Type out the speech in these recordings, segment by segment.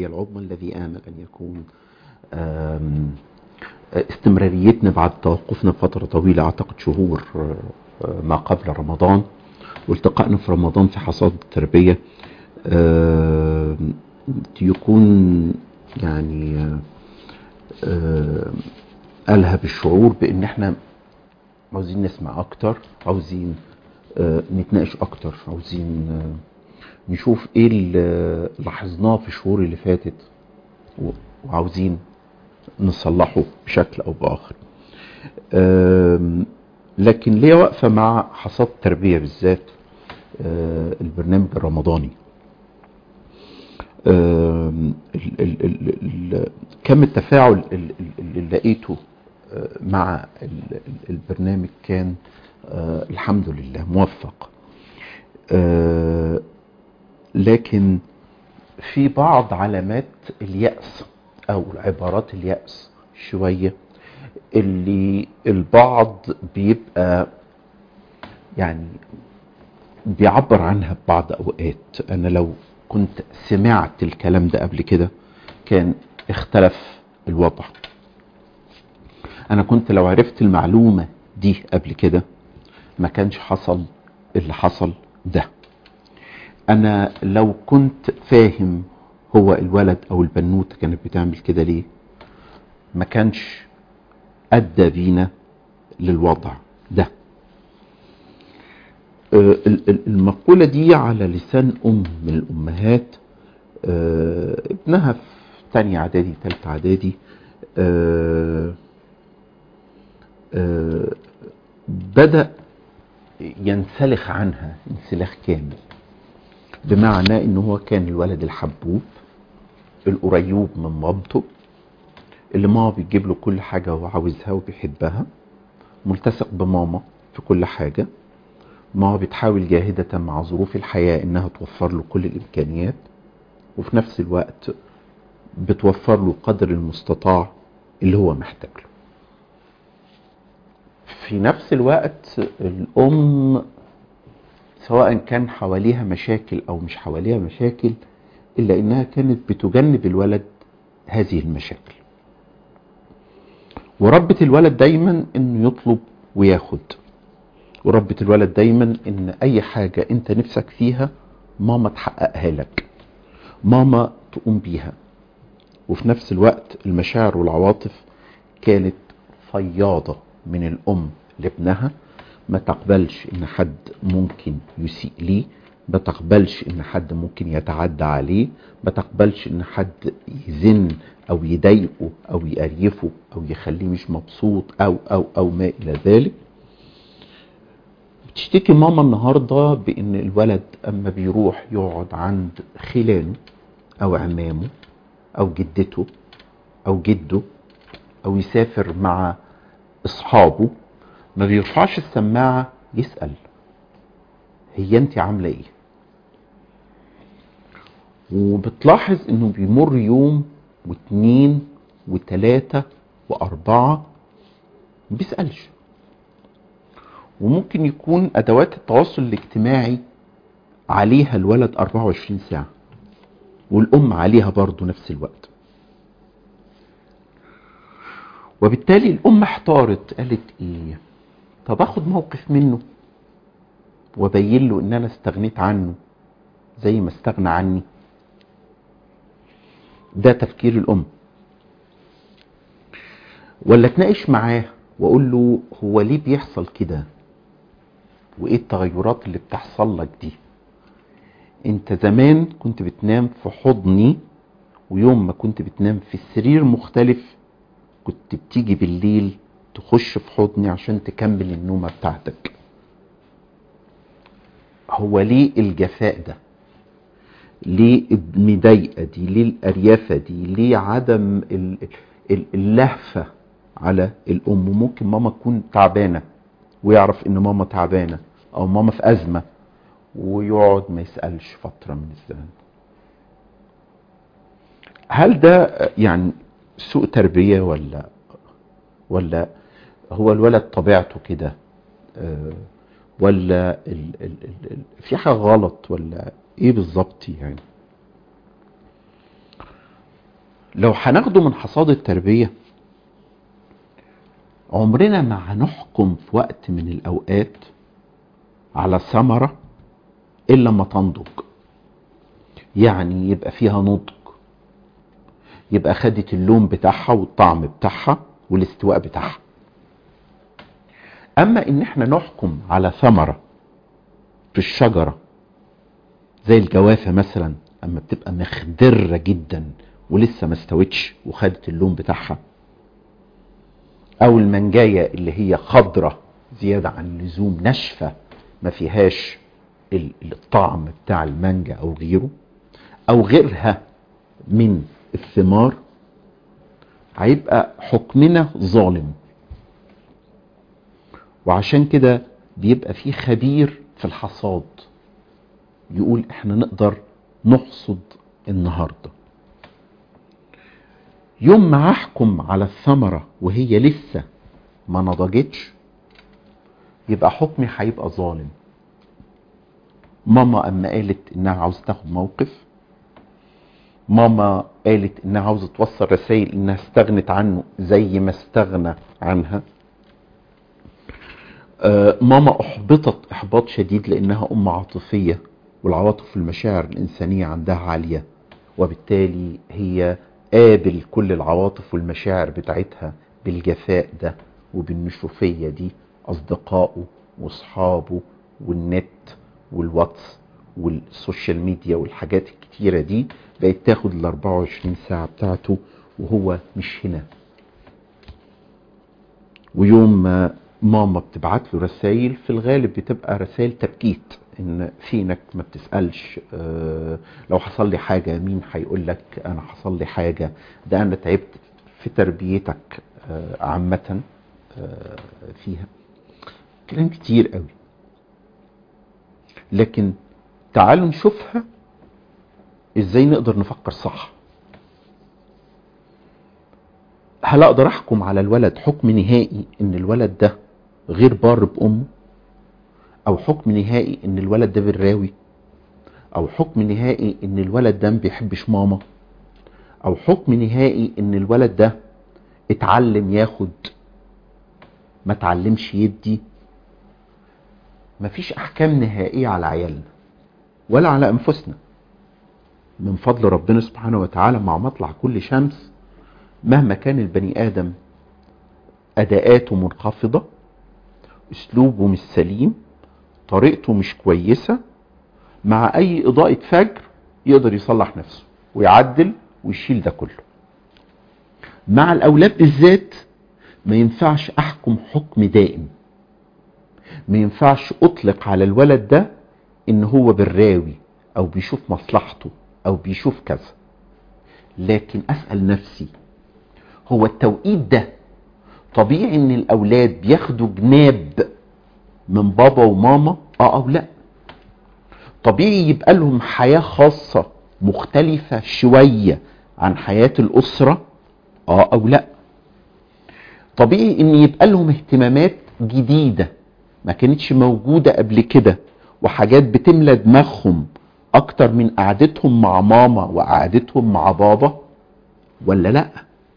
العظمى الذي آمل أن يكون آم، استمراريتنا بعد توقفنا فترة طويلة أعتقد شهور آه، ما قبل رمضان والتقائنا في رمضان في حصاد التربية آم، يكون يعني آه، آه، ألهب الشعور بأن احنا عاوزين نسمع أكتر عاوزين آه، نتناقش أكتر عاوزين آه، نشوف إيه اللي لاحظناه في الشهور اللي فاتت و- وعاوزين نصلحه بشكل أو بآخر آم، لكن ليه واقفة مع حصاد التربية بالذات آه، البرنامج الرمضاني آم، ال- ال- ال- ال- كم التفاعل ال- ال- اللي لقيته آه، مع ال- ال- البرنامج كان آه، الحمد لله موفق آه، لكن في بعض علامات اليأس أو عبارات اليأس شوية اللي البعض بيبقى يعني بيعبر عنها ببعض أوقات أنا لو كنت سمعت الكلام ده قبل كده كان اختلف الوضع أنا كنت لو عرفت المعلومة دي قبل كده ما كانش حصل اللي حصل ده انا لو كنت فاهم هو الولد او البنوته كانت بتعمل كده ليه ما كانش ادى بينا للوضع ده آه، ال- ال- المقولة دي على لسان أم من الأمهات آه، ابنها في تانية إعدادي تالتة إعدادي آه، آه، بدأ ينسلخ عنها انسلاخ كامل بمعنى ان هو كان الولد الحبوب القريوب من مامته اللي ماما بتجيب له كل حاجة هو عاوزها وبيحبها ملتصق بماما في كل حاجة ماما بتحاول جاهدة مع ظروف الحياة انها توفر له كل الامكانيات وفي نفس الوقت بتوفر له قدر المستطاع اللي هو محتاج له في نفس الوقت الام سواء كان حواليها مشاكل او مش حواليها مشاكل الا انها كانت بتجنب الولد هذه المشاكل وربت الولد دايما انه يطلب وياخد وربت الولد دايما ان اي حاجة انت نفسك فيها ماما تحققها لك ماما تقوم بيها وفي نفس الوقت المشاعر والعواطف كانت فياضة من الام لابنها ما تقبلش ان حد ممكن يسيء ليه ما تقبلش ان حد ممكن يتعدى عليه ما تقبلش ان حد يزن او يضايقه او يقريفه او يخليه مش مبسوط او او او ما الى ذلك بتشتكي ماما النهارده بان الولد اما بيروح يقعد عند خلانه او عمامه او جدته او جده او يسافر مع اصحابه ما بيرفعش السماعة يسأل هي انت عاملة ايه وبتلاحظ انه بيمر يوم واتنين وتلاتة واربعة ما بيسألش وممكن يكون ادوات التواصل الاجتماعي عليها الولد 24 ساعة والام عليها برضو نفس الوقت وبالتالي الام احتارت قالت ايه طب اخد موقف منه وابين له ان انا استغنيت عنه زي ما استغنى عني ده تفكير الام ولا اتناقش معاه واقول له هو ليه بيحصل كده وايه التغيرات اللي بتحصل لك دي انت زمان كنت بتنام في حضني ويوم ما كنت بتنام في السرير مختلف كنت بتيجي بالليل تخش في حضني عشان تكمل النومة بتاعتك هو ليه الجفاء ده ليه المضايقة دي ليه الأريافة دي ليه عدم ال- ال- اللهفة على الأم ممكن ماما تكون تعبانة ويعرف إن ماما تعبانة أو ماما في أزمة ويقعد ما يسألش فترة من الزمن هل ده يعني سوء تربية ولا ولا هو الولد طبيعته كده آه، ولا ال ال ال ال في حاجة غلط ولا ايه بالظبط يعني لو هناخده من حصاد التربية عمرنا ما هنحكم في وقت من الأوقات على ثمرة إلا ما تنضج يعني يبقى فيها نضج يبقى خدت اللون بتاعها والطعم بتاعها والاستواء بتاعها اما ان احنا نحكم على ثمرة في الشجرة زي الجوافة مثلا اما بتبقى مخضرة جدا ولسه ما استوتش وخدت اللون بتاعها او المنجاية اللي هي خضرة زيادة عن اللزوم ناشفة ما فيهاش الطعم بتاع المانجا او غيره او غيرها من الثمار هيبقى حكمنا ظالم وعشان كده بيبقى في خبير في الحصاد يقول احنا نقدر نحصد النهارده يوم ما احكم على الثمره وهي لسه ما نضجتش يبقى حكمي هيبقى ظالم ماما اما قالت انها عاوزه تاخد موقف ماما قالت انها عاوزه توصل رسائل انها استغنت عنه زي ما استغنى عنها آه ماما احبطت احباط شديد لانها ام عاطفيه والعواطف والمشاعر الانسانيه عندها عاليه وبالتالي هي قابل كل العواطف والمشاعر بتاعتها بالجفاء ده وبالنشوفيه دي اصدقائه واصحابه والنت والواتس والسوشيال ميديا والحاجات الكتيرة دي بقت تاخد ال 24 ساعة بتاعته وهو مش هنا ويوم ما ماما بتبعت له رسائل في الغالب بتبقى رسائل تبكيت ان فينك ما بتسالش اه لو حصل لي حاجه مين هيقول لك انا حصل لي حاجه ده انا تعبت في تربيتك اه عامه اه فيها كلام كتير قوي لكن تعالوا نشوفها ازاي نقدر نفكر صح هل اقدر احكم على الولد حكم نهائي ان الولد ده غير بار بامه او حكم نهائي ان الولد ده بالراوي او حكم نهائي ان الولد ده ما بيحبش ماما او حكم نهائي ان الولد ده اتعلم ياخد ما اتعلمش يدي مفيش احكام نهائيه على عيالنا ولا على انفسنا من فضل ربنا سبحانه وتعالى مع مطلع كل شمس مهما كان البني ادم اداءاته منخفضه اسلوبه مش سليم طريقته مش كويسه مع اي اضاءه فجر يقدر يصلح نفسه ويعدل ويشيل ده كله مع الاولاد بالذات ما ينفعش احكم حكم دائم ما ينفعش اطلق على الولد ده ان هو بالراوي او بيشوف مصلحته او بيشوف كذا لكن اسال نفسي هو التوقيت ده طبيعي ان الاولاد بياخدوا جناب من بابا وماما اه او لا طبيعي يبقى لهم حياه خاصه مختلفه شويه عن حياه الاسره اه او لا طبيعي ان يبقى لهم اهتمامات جديده ما كانتش موجوده قبل كده وحاجات بتملى دماغهم اكتر من قعدتهم مع ماما وقعدتهم مع بابا ولا لا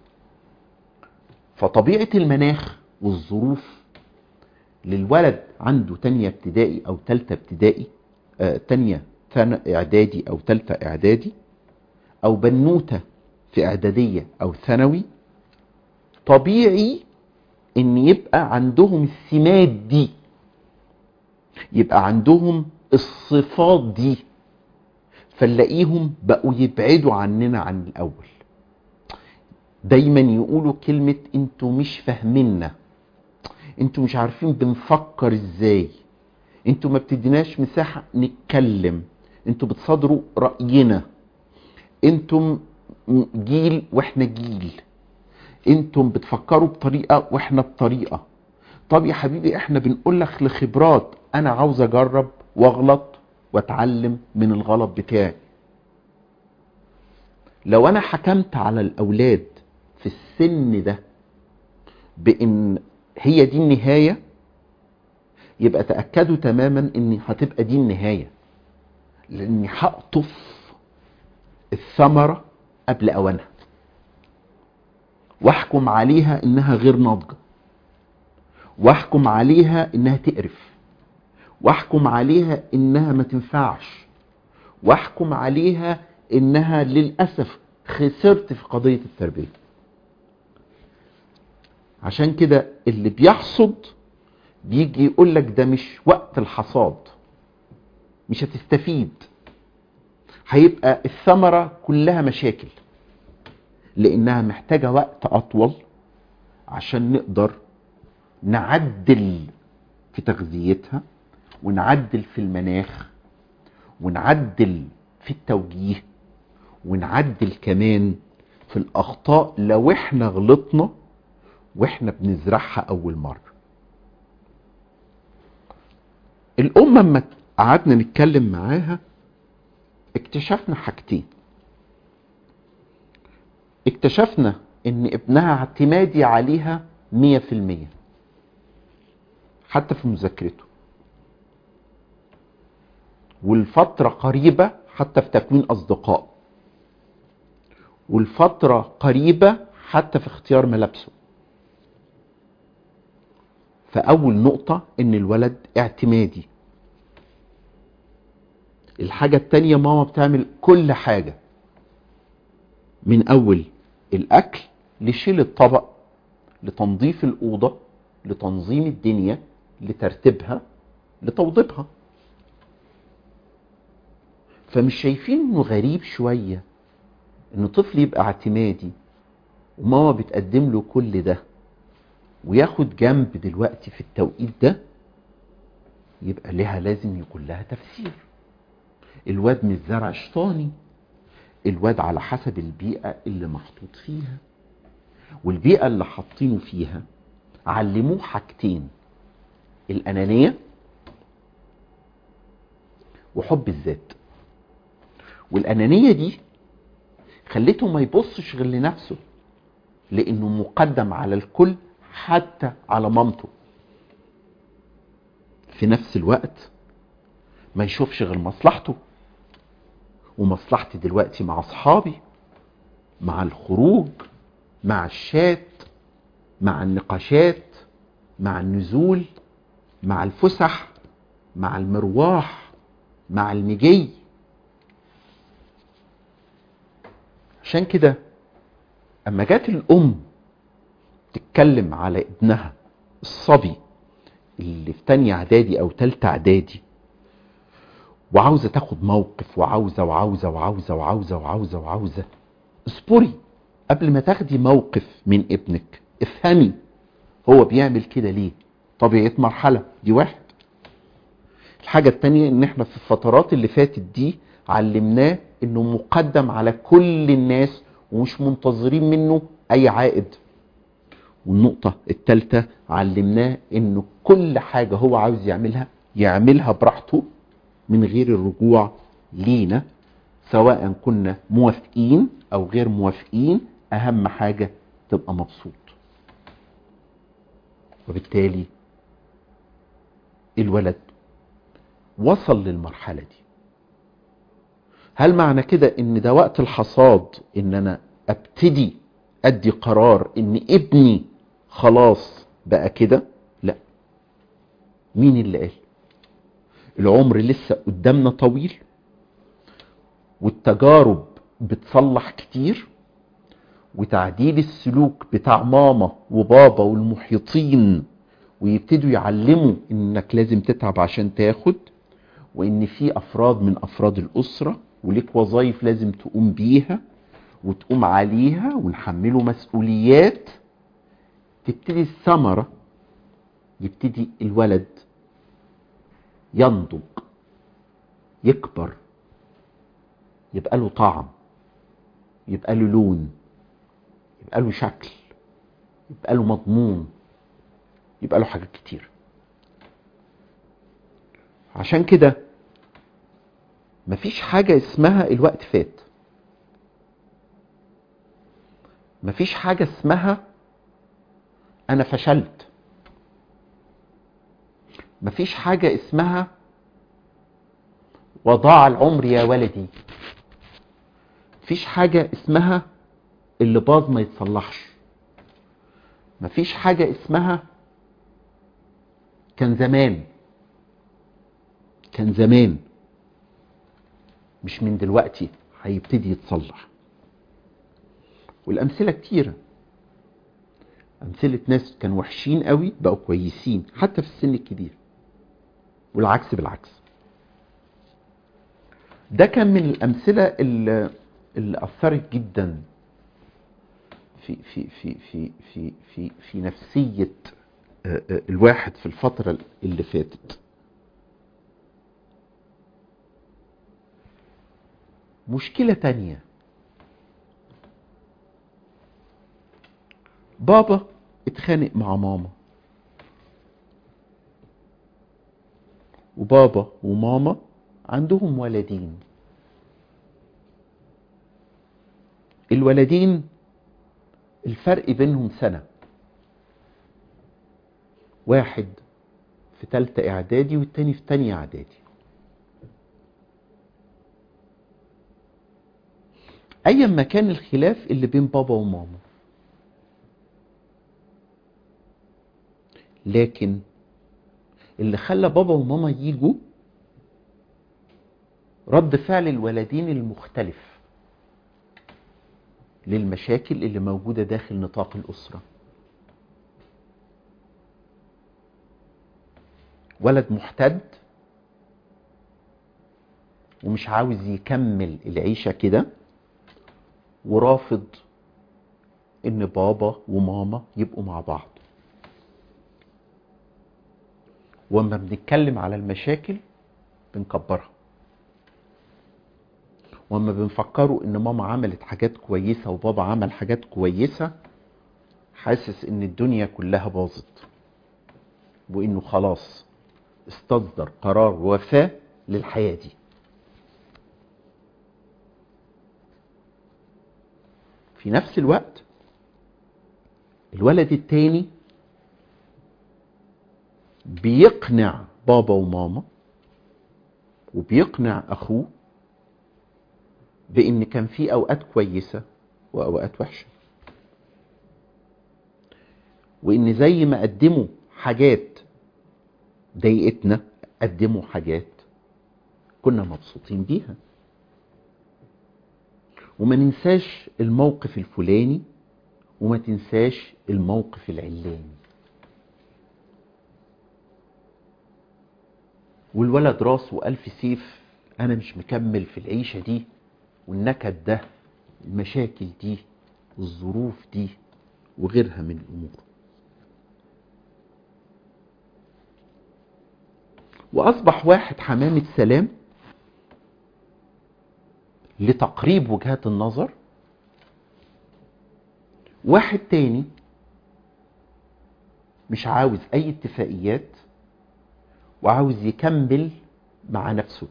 فطبيعه المناخ والظروف للولد عنده تانية ابتدائي او تالتة ابتدائي آه تانية اعدادي او تالتة اعدادي او بنوتة في اعدادية او ثانوي طبيعي ان يبقى عندهم السمات دي يبقى عندهم الصفات دي فنلاقيهم بقوا يبعدوا عننا عن الاول دايما يقولوا كلمة انتوا مش فاهميننا انتوا مش عارفين بنفكر ازاي انتوا ما بتديناش مساحة نتكلم انتوا بتصادروا رأينا انتم جيل واحنا جيل انتم بتفكروا بطريقة واحنا بطريقة طب يا حبيبي احنا بنقول لك لخبرات انا عاوز اجرب واغلط واتعلم من الغلط بتاعي لو انا حكمت على الاولاد في السن ده بان هي دي النهاية يبقى تأكدوا تماما ان هتبقى دي النهاية لاني هقطف الثمرة قبل اوانها واحكم عليها انها غير ناضجه واحكم عليها انها تقرف واحكم عليها انها ما تنفعش واحكم عليها انها للاسف خسرت في قضيه التربيه عشان كده اللي بيحصد بيجي يقول لك ده مش وقت الحصاد مش هتستفيد هيبقى الثمره كلها مشاكل لانها محتاجه وقت اطول عشان نقدر نعدل في تغذيتها ونعدل في المناخ ونعدل في التوجيه ونعدل كمان في الاخطاء لو احنا غلطنا واحنا بنزرعها اول مره الامه اما قعدنا نتكلم معاها اكتشفنا حاجتين اكتشفنا ان ابنها اعتمادي عليها مية في المية حتى في مذاكرته والفترة قريبة حتى في تكوين أصدقاء والفترة قريبة حتى في اختيار ملابسه فأول نقطة إن الولد اعتمادي الحاجة التانية ماما بتعمل كل حاجة من أول الأكل لشيل الطبق لتنظيف الأوضة لتنظيم الدنيا لترتيبها لتوضيبها فمش شايفين انه غريب شوية ان طفل يبقى اعتمادي وماما بتقدم له كل ده وياخد جنب دلوقتي في التوقيت ده يبقى لها لازم يكون لها تفسير الواد مش زرع شيطاني الواد على حسب البيئة اللي محطوط فيها والبيئة اللي حاطينه فيها علموه حاجتين الأنانية وحب الذات والأنانية دي خليته ما يبصش غير لنفسه لأنه مقدم على الكل حتى على مامته في نفس الوقت ما يشوفش غير مصلحته ومصلحتي دلوقتي مع اصحابي مع الخروج مع الشات مع النقاشات مع النزول مع الفسح مع المرواح مع المجي عشان كده اما جت الام تتكلم على ابنها الصبي اللي في تانية اعدادي او تالتة اعدادي وعاوزه تاخد موقف وعاوزه وعاوزه وعاوزه وعاوزه وعاوزه وعاوزه اصبري قبل ما تاخدي موقف من ابنك افهمي هو بيعمل كده ليه طبيعه مرحله دي واحد الحاجه التانية ان احنا في الفترات اللي فاتت دي علمناه انه مقدم على كل الناس ومش منتظرين منه اي عائد والنقطه الثالثه علمناه انه كل حاجه هو عاوز يعملها يعملها براحته من غير الرجوع لينا سواء كنا موافقين او غير موافقين اهم حاجة تبقى مبسوط وبالتالي الولد وصل للمرحلة دي هل معنى كده ان ده وقت الحصاد ان انا ابتدي ادي قرار ان ابني خلاص بقى كده لا مين اللي قال العمر لسه قدامنا طويل والتجارب بتصلح كتير وتعديل السلوك بتاع ماما وبابا والمحيطين ويبتدوا يعلموا انك لازم تتعب عشان تاخد وان في افراد من افراد الاسره وليك وظايف لازم تقوم بيها وتقوم عليها ونحمله مسؤوليات تبتدي الثمره يبتدي الولد ينضج يكبر يبقى له طعم يبقى له لون يبقى له شكل يبقى له مضمون يبقى له حاجات كتير عشان كده مفيش حاجة اسمها الوقت فات مفيش حاجة اسمها أنا فشلت مفيش حاجة اسمها وضاع العمر يا ولدي مفيش حاجة اسمها اللي باظ ما يتصلحش مفيش حاجة اسمها كان زمان كان زمان مش من دلوقتي هيبتدي يتصلح والأمثلة كتيرة أمثلة ناس كانوا وحشين قوي بقوا كويسين حتى في السن الكبير والعكس بالعكس ده كان من الأمثلة اللي, اللي أثرت جدا في في في في في في في نفسية الواحد في الفترة اللي فاتت مشكلة تانية بابا اتخانق مع ماما وبابا وماما عندهم ولدين الولدين الفرق بينهم سنة واحد في تالتة اعدادي والتاني في تانية اعدادي ايا ما كان الخلاف اللي بين بابا وماما لكن اللي خلى بابا وماما يجوا رد فعل الولدين المختلف للمشاكل اللي موجودة داخل نطاق الأسرة ولد محتد ومش عاوز يكمل العيشة كده ورافض ان بابا وماما يبقوا مع بعض وما بنتكلم على المشاكل بنكبرها وما بنفكروا ان ماما عملت حاجات كويسة وبابا عمل حاجات كويسة حاسس ان الدنيا كلها باظت وانه خلاص استصدر قرار وفاة للحياة دي في نفس الوقت الولد التاني بيقنع بابا وماما وبيقنع اخوه بان كان في اوقات كويسه واوقات وحشه وان زي ما قدموا حاجات ضايقتنا قدموا حاجات كنا مبسوطين بيها وما ننساش الموقف الفلاني وما تنساش الموقف العلاني والولد راسه ألف سيف أنا مش مكمل في العيشة دي والنكد ده المشاكل دي والظروف دي وغيرها من الأمور وأصبح واحد حمامة سلام لتقريب وجهات النظر واحد تاني مش عاوز أي اتفاقيات وعاوز يكمل مع نفسه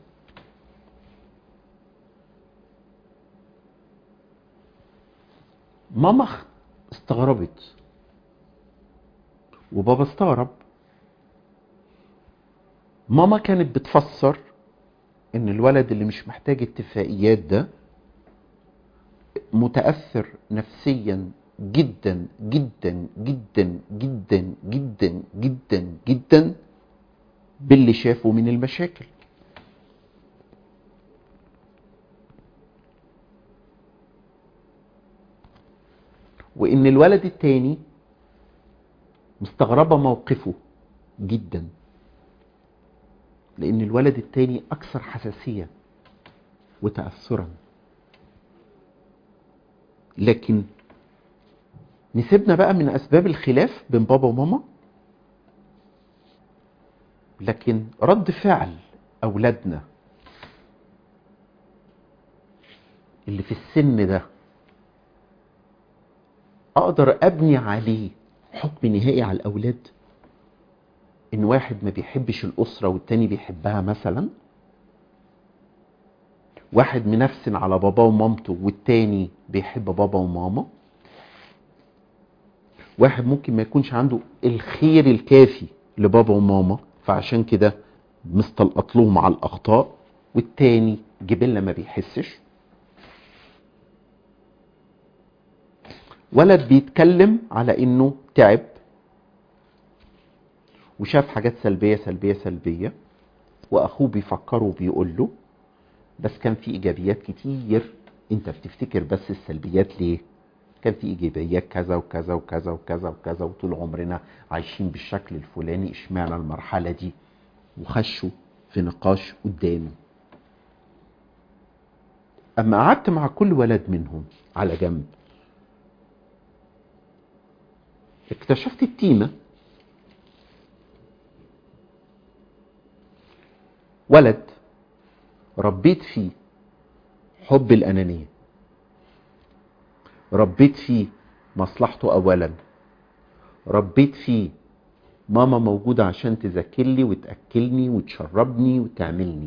ماما استغربت وبابا استغرب ماما كانت بتفسر ان الولد اللي مش محتاج اتفاقيات ده متاثر نفسيا جدا جدا جدا جدا جدا جدا جدا باللي شافه من المشاكل وان الولد التاني مستغربه موقفه جدا لان الولد التاني اكثر حساسيه وتاثرا لكن نسيبنا بقى من اسباب الخلاف بين بابا وماما لكن رد فعل اولادنا اللي في السن ده اقدر ابني عليه حكم نهائي على الاولاد ان واحد ما بيحبش الاسره والتاني بيحبها مثلا واحد منفسن على باباه ومامته والتاني بيحب بابا وماما واحد ممكن ما يكونش عنده الخير الكافي لبابا وماما فعشان كده مستلقط لهم على الاخطاء والتاني جبلة ما بيحسش ولد بيتكلم على انه تعب وشاف حاجات سلبية سلبية سلبية واخوه بيفكره وبيقول له بس كان في ايجابيات كتير انت بتفتكر بس السلبيات ليه كان في ايجابيات كذا وكذا وكذا وكذا وكذا وطول عمرنا عايشين بالشكل الفلاني اشمعنى المرحله دي وخشوا في نقاش قدامي اما قعدت مع كل ولد منهم على جنب اكتشفت التيمه ولد ربيت فيه حب الانانيه ربيت فيه مصلحته اولا ربيت فيه ماما موجودة عشان تذاكرلي وتأكلني وتشربني وتعملني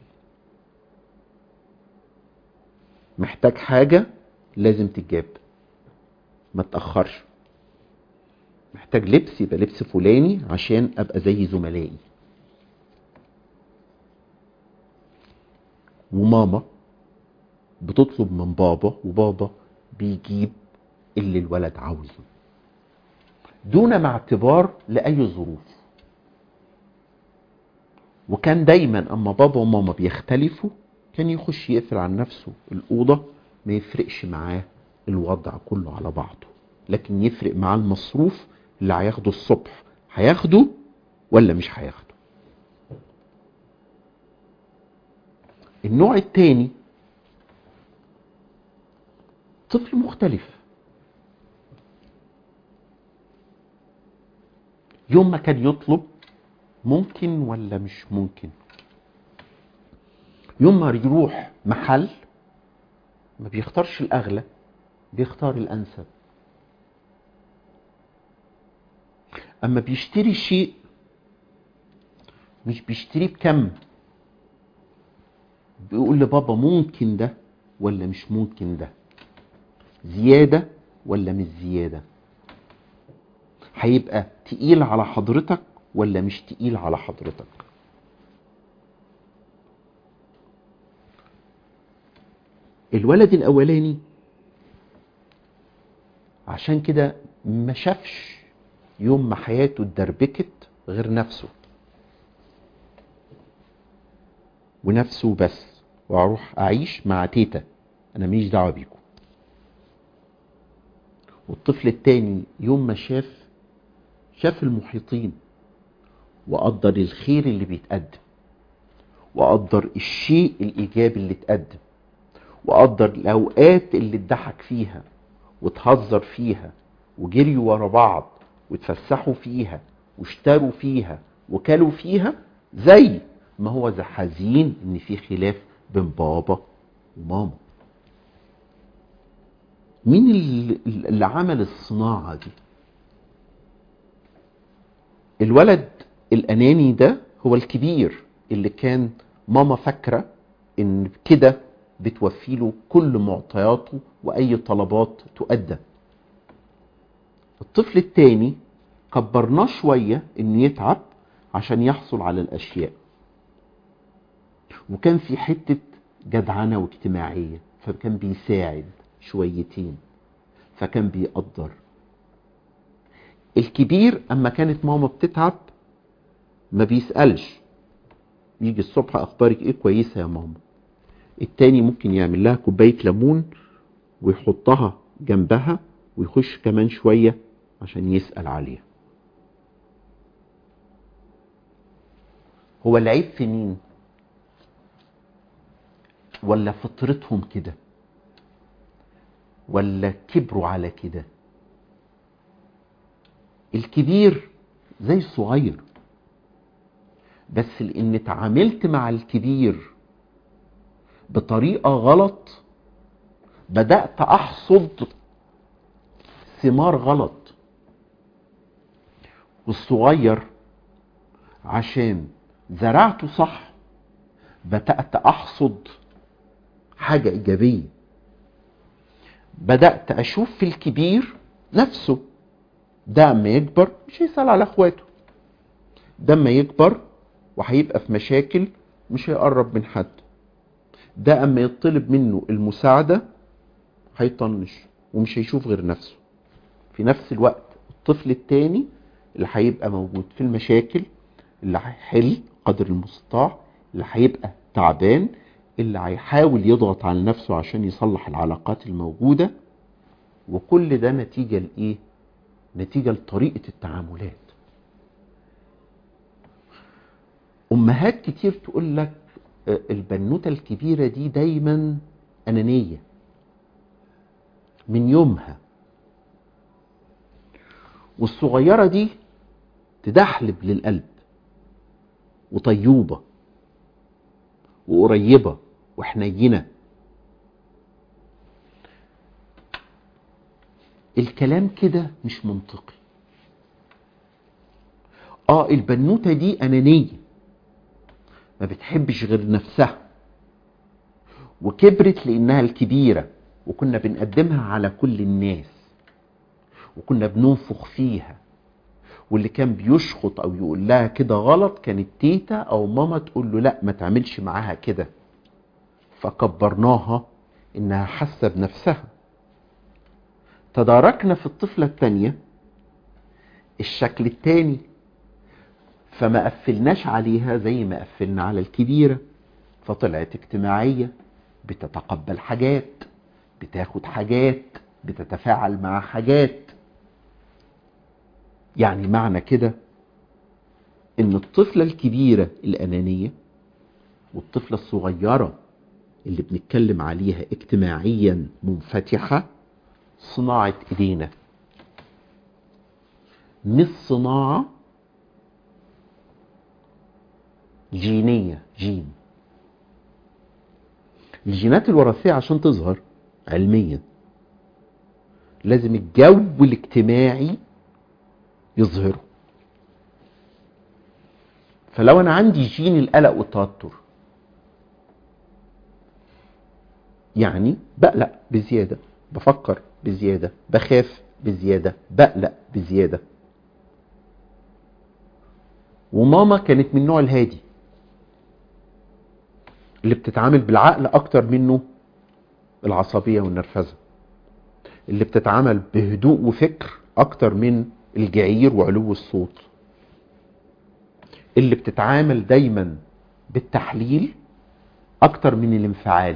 محتاج حاجة لازم تتجاب ما تأخرش محتاج لبس يبقى لبس فلاني عشان ابقى زي زملائي وماما بتطلب من بابا وبابا بيجيب اللي الولد عاوزه دون ما اعتبار لأي ظروف وكان دايما اما بابا وماما بيختلفوا كان يخش يقفل عن نفسه الأوضة ما يفرقش معاه الوضع كله على بعضه لكن يفرق معاه المصروف اللي هياخده الصبح هياخده ولا مش هياخده النوع التاني طفل مختلف يوم ما كان يطلب ممكن ولا مش ممكن يوم ما يروح محل ما بيختارش الأغلى بيختار الأنسب أما بيشتري شيء مش بيشتريه بكم بيقول لبابا ممكن ده ولا مش ممكن ده زيادة ولا مش زيادة هيبقى تقيل على حضرتك ولا مش تقيل على حضرتك الولد الاولاني عشان كده ما شافش يوم ما حياته اتدربكت غير نفسه ونفسه بس واروح اعيش مع تيتا انا ماليش دعوه بيكم والطفل التاني يوم ما شاف شاف المحيطين وقدر الخير اللي بيتقدم وقدر الشيء الايجابي اللي اتقدم وقدر الاوقات اللي اتضحك فيها وتهزر فيها وجريوا ورا بعض واتفسحوا فيها واشتروا فيها وكلوا فيها زي ما هو زي حزين ان في خلاف بين بابا وماما مين اللي, اللي عمل الصناعة دي الولد الأناني ده هو الكبير اللي كان ماما فاكرة ان كده بتوفي له كل معطياته وأي طلبات تؤدى الطفل التاني كبرناه شوية انه يتعب عشان يحصل على الأشياء وكان في حتة جدعنة واجتماعية فكان بيساعد شويتين فكان بيقدر الكبير اما كانت ماما بتتعب ما بيسألش يجي الصبح اخبارك ايه كويسة يا ماما التاني ممكن يعمل لها كوباية ليمون ويحطها جنبها ويخش كمان شوية عشان يسأل عليها هو العيب في مين ولا فطرتهم كده ولا كبروا على كده الكبير زي الصغير بس لان اتعاملت مع الكبير بطريقة غلط بدأت احصد ثمار غلط والصغير عشان زرعته صح بدأت احصد حاجة ايجابية بدأت اشوف في الكبير نفسه ده اما يكبر مش هيسأل على اخواته ده اما يكبر وهيبقى في مشاكل مش هيقرب من حد ده اما يطلب منه المساعدة هيطنش ومش هيشوف غير نفسه في نفس الوقت الطفل التاني اللي هيبقى موجود في المشاكل اللي هيحل قدر المستطاع اللي هيبقى تعبان اللي هيحاول يضغط على نفسه عشان يصلح العلاقات الموجودة وكل ده نتيجة لإيه؟ نتيجة لطريقة التعاملات أمهات كتير تقول لك آه، البنوتة الكبيرة دي دايما أنانية من يومها والصغيرة دي تدحلب للقلب وطيوبة وقريبة وحنينة الكلام كده مش منطقي اه البنوتة دي أنانية ما بتحبش غير نفسها وكبرت لأنها الكبيرة وكنا بنقدمها على كل الناس وكنا بننفخ فيها واللي كان بيشخط او يقول لها كده غلط كانت تيتا او ماما تقول له لا ما تعملش معاها كده فكبرناها انها حاسه بنفسها تداركنا في الطفله الثانيه الشكل الثاني فما قفلناش عليها زي ما قفلنا على الكبيره فطلعت اجتماعيه بتتقبل حاجات بتاخد حاجات بتتفاعل مع حاجات يعني معنى كده ان الطفلة الكبيرة الانانية والطفلة الصغيرة اللي بنتكلم عليها اجتماعيا منفتحة صناعة ايدينا مش صناعة جينية جين الجينات الوراثية عشان تظهر علميا لازم الجو الاجتماعي يظهره فلو انا عندي جين القلق والتوتر يعني بقلق بزيادة بفكر بزيادة بخاف بزيادة بقلق بزيادة وماما كانت من النوع الهادي اللي بتتعامل بالعقل اكتر منه العصبية والنرفزة اللي بتتعامل بهدوء وفكر اكتر من الجعير وعلو الصوت اللي بتتعامل دايما بالتحليل اكتر من الانفعال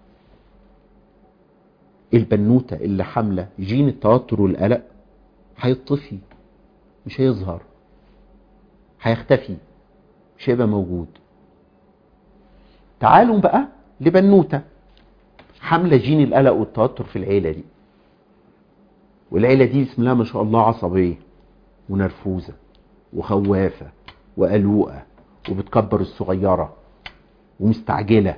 البنوتة اللي حاملة جين التوتر والقلق هيطفي مش هيظهر هيختفي مش هيبقى موجود تعالوا بقى لبنوتة حاملة جين القلق والتوتر في العيلة دي والعيلة دي بسم الله ما شاء الله عصبية ونرفوزة وخوافة وقلوقة وبتكبر الصغيرة ومستعجلة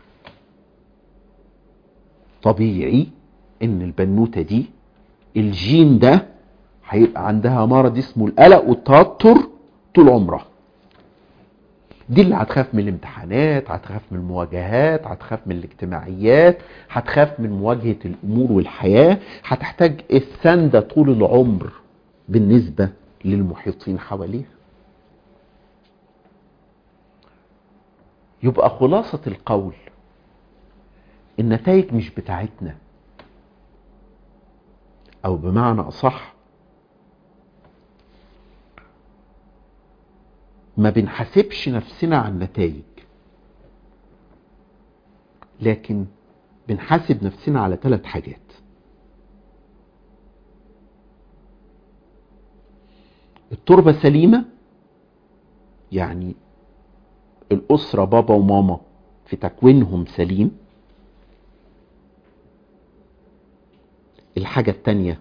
طبيعي ان البنوتة دي الجين ده هيبقى عندها مرض اسمه القلق والتوتر طول عمرها دي اللي هتخاف من الامتحانات هتخاف من المواجهات هتخاف من الاجتماعيات هتخاف من مواجهة الأمور والحياة هتحتاج السندة طول العمر بالنسبة للمحيطين حواليها يبقى خلاصة القول النتائج مش بتاعتنا أو بمعنى أصح ما بنحاسبش نفسنا على النتائج لكن بنحاسب نفسنا على ثلاث حاجات التربة سليمة يعني الأسرة بابا وماما في تكوينهم سليم الحاجة التانية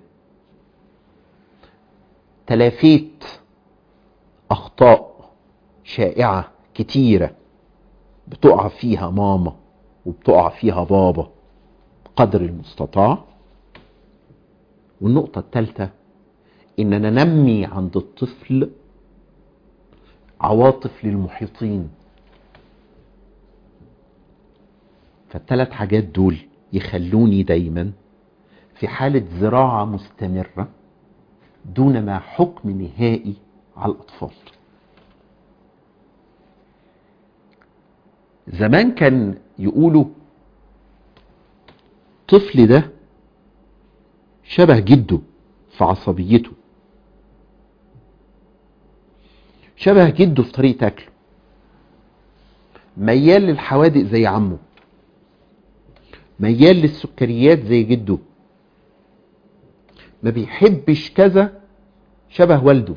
تلافيت أخطاء شائعة كتيرة بتقع فيها ماما وبتقع فيها بابا قدر المستطاع والنقطة الثالثة إننا ننمي عند الطفل عواطف للمحيطين فالثلاث حاجات دول يخلوني دايما في حالة زراعة مستمرة دون ما حكم نهائي على الأطفال زمان كان يقولوا الطفل ده شبه جده في عصبيته شبه جده في طريقة أكله ميال للحوادق زي عمه ميال للسكريات زي جده ما بيحبش كذا شبه والده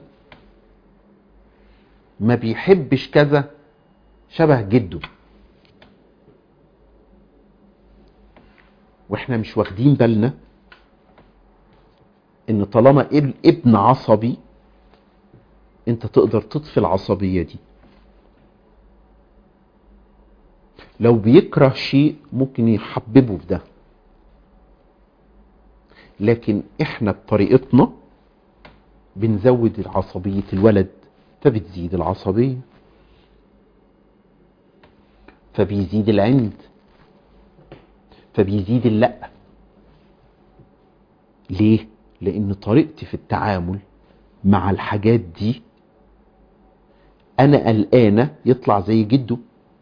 ما بيحبش كذا شبه جده واحنا مش واخدين بالنا ان طالما اب- ابن عصبي انت تقدر تطفي العصبية دي لو بيكره شيء ممكن يحببه في ده لكن احنا بطريقتنا بنزود عصبية الولد فبتزيد العصبية فبيزيد العند فبيزيد اللأ ليه؟ لأن طريقتي في التعامل مع الحاجات دي أنا قلقانة يطلع زي جده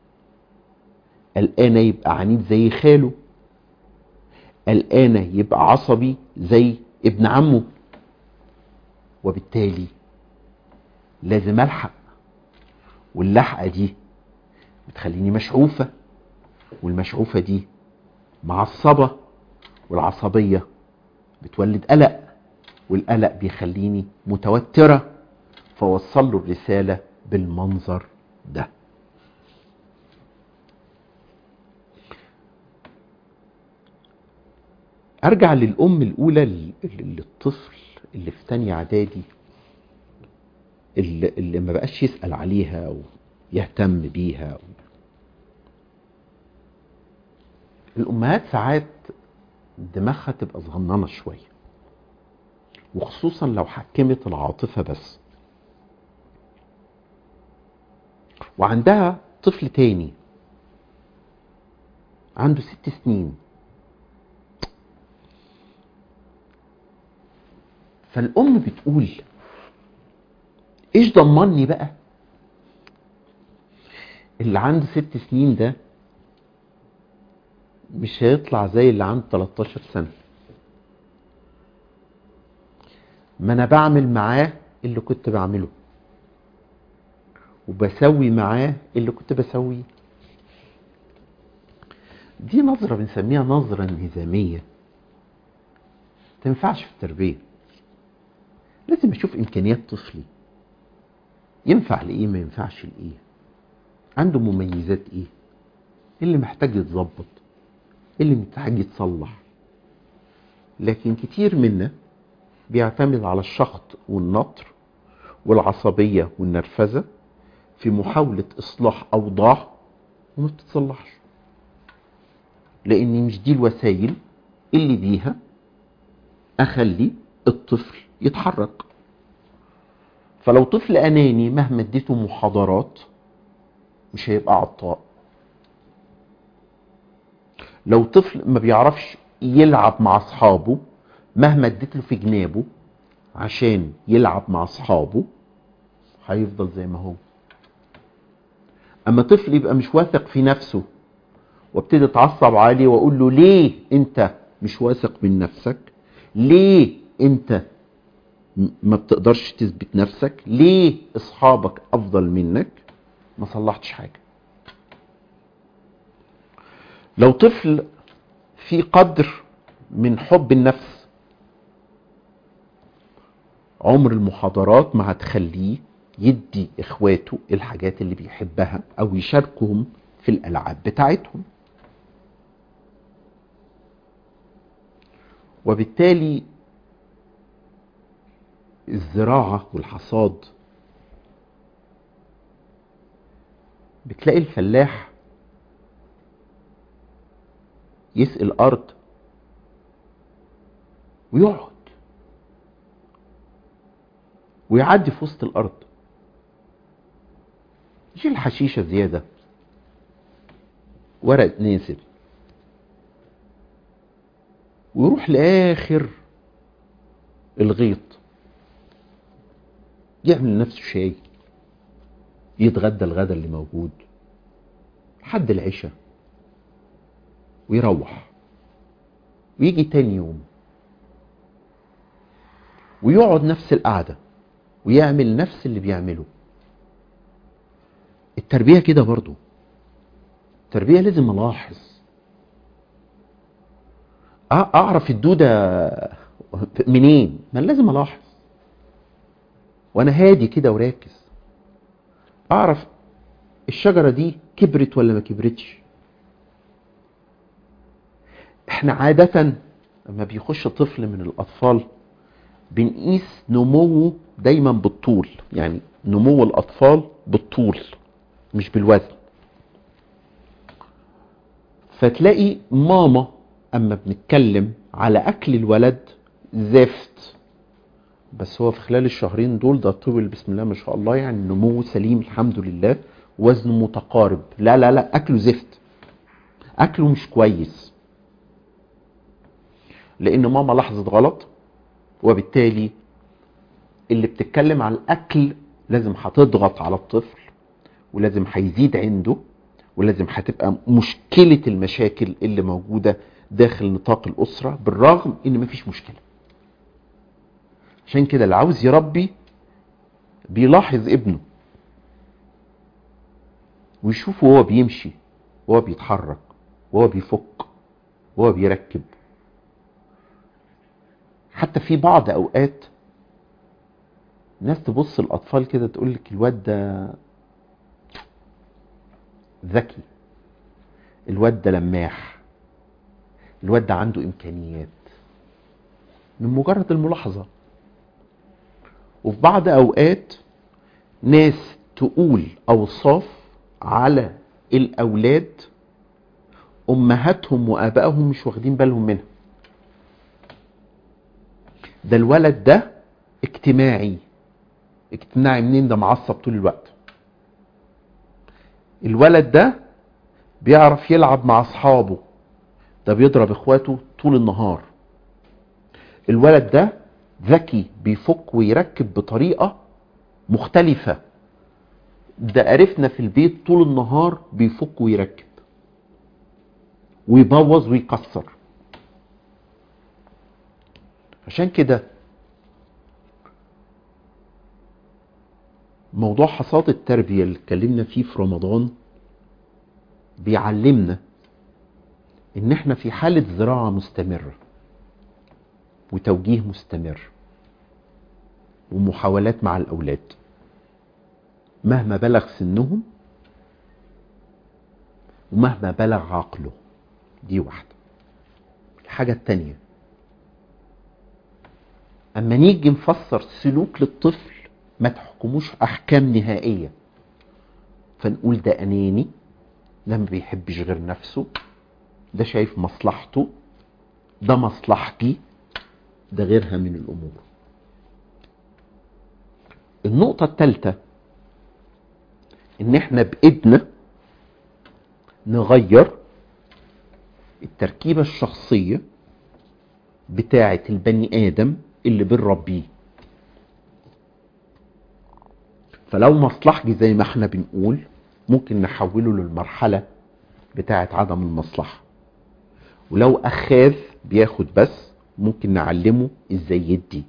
قلقانة يبقى عنيد زي خاله قلقانة يبقى عصبي زي ابن عمه وبالتالي لازم ألحق واللحقة دي بتخليني مشعوفة والمشعوفة دي معصبة والعصبية بتولد قلق والقلق بيخليني متوترة فوصل له الرسالة بالمنظر ده ارجع للام الاولى لل- للطفل اللي في تانية اعدادي اللي, اللي ما بقاش يسأل عليها ويهتم بيها الامهات ساعات دماغها تبقى صغننه شويه وخصوصا لو حكمت العاطفه بس وعندها طفل تاني عنده ست سنين فالام بتقول ايش ضمني بقى اللي عنده ست سنين ده مش هيطلع زي اللي عنده 13 سنة ما انا بعمل معاه اللي كنت بعمله وبسوي معاه اللي كنت بسويه دي نظرة بنسميها نظرة انهزامية تنفعش في التربية لازم اشوف امكانيات طفلي ينفع لايه ما ينفعش لايه عنده مميزات ايه إيه اللي محتاج يتظبط إيه اللي محتاج يتصلح لكن كتير منا بيعتمد على الشخط والنطر والعصبية والنرفزة في محاولة إصلاح أوضاع وما بتتصلحش لأن مش دي الوسائل اللي بيها أخلي الطفل يتحرك فلو طفل أناني مهما اديته محاضرات مش هيبقى عطاء لو طفل ما بيعرفش يلعب مع اصحابه مهما اديت له في جنابه عشان يلعب مع اصحابه هيفضل زي ما هو اما طفل يبقى مش واثق في نفسه وابتدي اتعصب عليه واقول له ليه انت مش واثق من نفسك ليه انت م- ما بتقدرش تثبت نفسك ليه اصحابك افضل منك ما صلحتش حاجه لو طفل في قدر من حب النفس عمر المحاضرات ما هتخليه يدي اخواته الحاجات اللي بيحبها او يشاركهم في الالعاب بتاعتهم وبالتالي الزراعة والحصاد بتلاقي الفلاح يسقي الارض ويقعد ويعدي في وسط الارض يشيل حشيشه زياده ورق نازل ويروح لاخر الغيط يعمل لنفسه شاي يتغدى الغدا اللي موجود لحد العشاء ويروح ويجي تاني يوم ويقعد نفس القعدة ويعمل نفس اللي بيعمله التربية كده برضو التربية لازم ألاحظ أ- أعرف الدودة منين ما أنا لازم ألاحظ وأنا هادي كده وراكز أعرف الشجرة دي كبرت ولا ما كبرتش احنا عادة لما بيخش طفل من الأطفال بنقيس نموه دايما بالطول يعني نمو الأطفال بالطول مش بالوزن فتلاقي ماما أما بنتكلم على أكل الولد زفت بس هو في خلال الشهرين دول ده طول بسم الله ما شاء الله يعني نموه سليم الحمد لله وزنه متقارب لا لا لا أكله زفت أكله مش كويس لأن ماما لاحظت غلط وبالتالي اللي بتتكلم على الاكل لازم هتضغط على الطفل ولازم هيزيد عنده ولازم هتبقى مشكلة المشاكل اللي موجودة داخل نطاق الأسرة بالرغم إن مفيش مشكلة عشان كده اللي عاوز يربي بيلاحظ ابنه ويشوفه وهو بيمشي وهو بيتحرك وهو بيفك وهو بيركب حتى في بعض اوقات ناس تبص الاطفال كده تقول لك الواد ده ذكي الواد ده لماح الواد ده عنده امكانيات من مجرد الملاحظه وفي بعض اوقات ناس تقول اوصاف على الاولاد امهاتهم وابائهم مش واخدين بالهم منها ده الولد ده اجتماعي اجتماعي منين ده معصب طول الوقت الولد ده بيعرف يلعب مع اصحابه ده بيضرب اخواته طول النهار الولد ده ذكي بيفك ويركب بطريقة مختلفة ده عرفنا في البيت طول النهار بيفك ويركب ويبوظ ويكسر عشان كده موضوع حصاد التربية اللي اتكلمنا فيه في رمضان بيعلمنا ان احنا في حالة زراعة مستمرة وتوجيه مستمر ومحاولات مع الاولاد مهما بلغ سنهم ومهما بلغ عقله دي واحدة الحاجة التانية اما نيجي نفسر سلوك للطفل ما تحكموش احكام نهائية فنقول ده اناني ده ما بيحبش غير نفسه ده شايف مصلحته ده مصلحتي ده غيرها من الامور النقطة الثالثة ان احنا بايدنا نغير التركيبة الشخصية بتاعة البني ادم اللي بنربيه فلو مصلحجي زي ما احنا بنقول ممكن نحوله للمرحلة بتاعة عدم المصلحة ولو اخاذ بياخد بس ممكن نعلمه ازاي يدي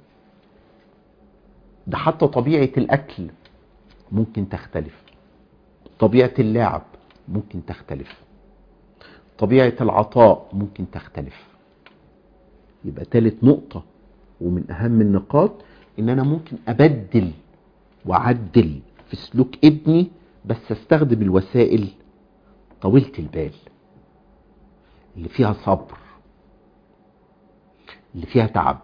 ده حتى طبيعة الاكل ممكن تختلف طبيعة اللعب ممكن تختلف طبيعة العطاء ممكن تختلف يبقى تالت نقطة ومن أهم النقاط إن أنا ممكن أبدل وأعدل في سلوك ابني بس أستخدم الوسائل طويلة البال اللي فيها صبر اللي فيها تعب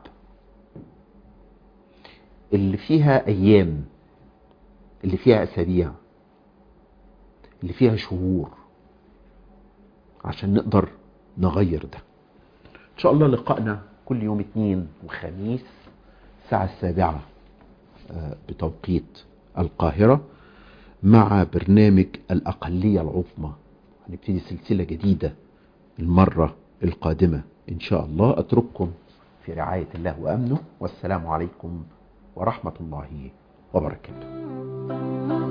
اللي فيها أيام اللي فيها أسابيع اللي فيها شهور عشان نقدر نغير ده ان شاء الله لقائنا كل يوم اثنين وخميس الساعة السابعة بتوقيت القاهرة مع برنامج الأقلية العظمى هنبتدي سلسلة جديدة المرة القادمة إن شاء الله أترككم في رعاية الله وأمنه والسلام عليكم ورحمة الله وبركاته